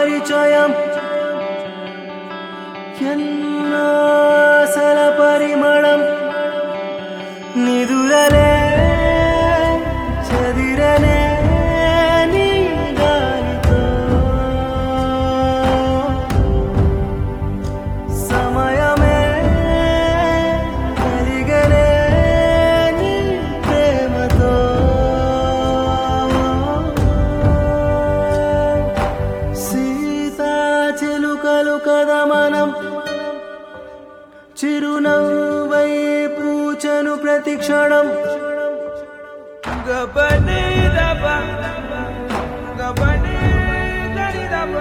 పరిచయం ఎన్నాసల పరిమళం నిదురలే చదిరలే నీ గాలితో సమయమే కలిగలే నీ ప్రేమతో సీతా చిలుకలు కథ మనం చిరునవ్వై పూచను ప్రతిక్షణం గబని దబ గబని దరి దబ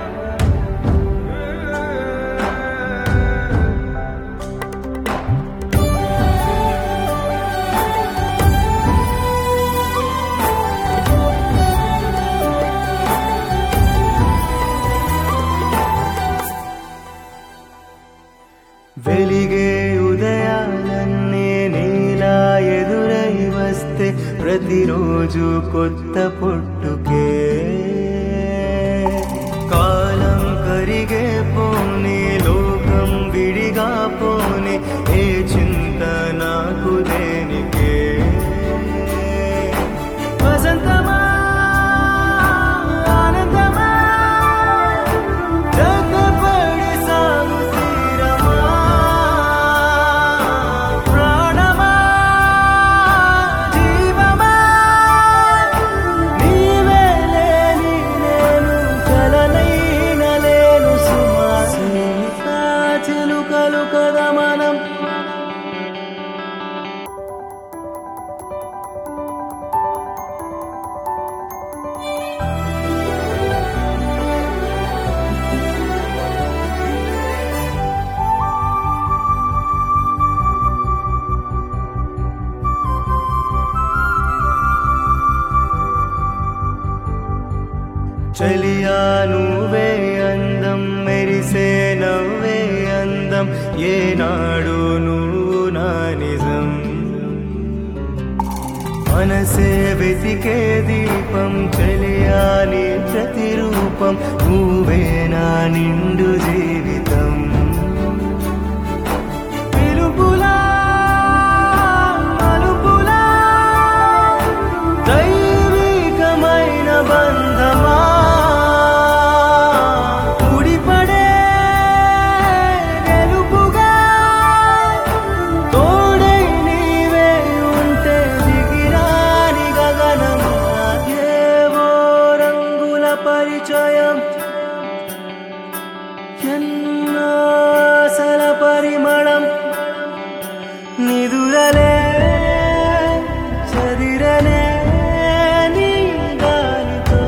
వెలిగే ఉదయాలన్నీ నీలా ఎదురై వస్తే ప్రతిరోజు కొత్త పుట్టుకే కాలం కరిగే పోని లోకం విడిగా పోని ఏ చింత నాకు దేనికే వసంతమా ఆనందమా జగపడి సాగు తీరమా ప్రాణమా జీవమా నీవే లేని నేను కలనైన లేను సుమా సీతా చిలుకలు కదా మనం చలియా నువ్వే అందం మెరిసే నవ్వే అందం ఏనాడు నువ్వు నా నిజం మనసే వెతికే దీపం చలియా నీ ప్రతిరూపం నువ్వే నా నిండు జీవితం పిలుపులా మలుపులా దైవికమైన బంధమా ముడిపడే గెలుపుగా తోడై నీవే ఉంటే దిగిరాని గగనమా ఏవో రంగుల పరిచయం ఎన్నాసల పరిమళం నిదురలే చదిరలే నీ గాలితో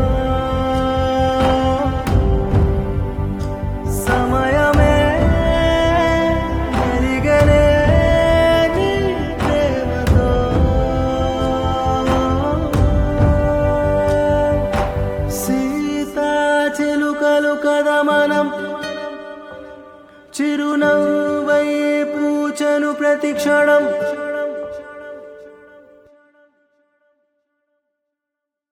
సమయమే కలిగలే నీ ప్రేమతో సీతా చిలుకలు కదా మనం చిరునవ్వై పూచను ప్రతిక్షణం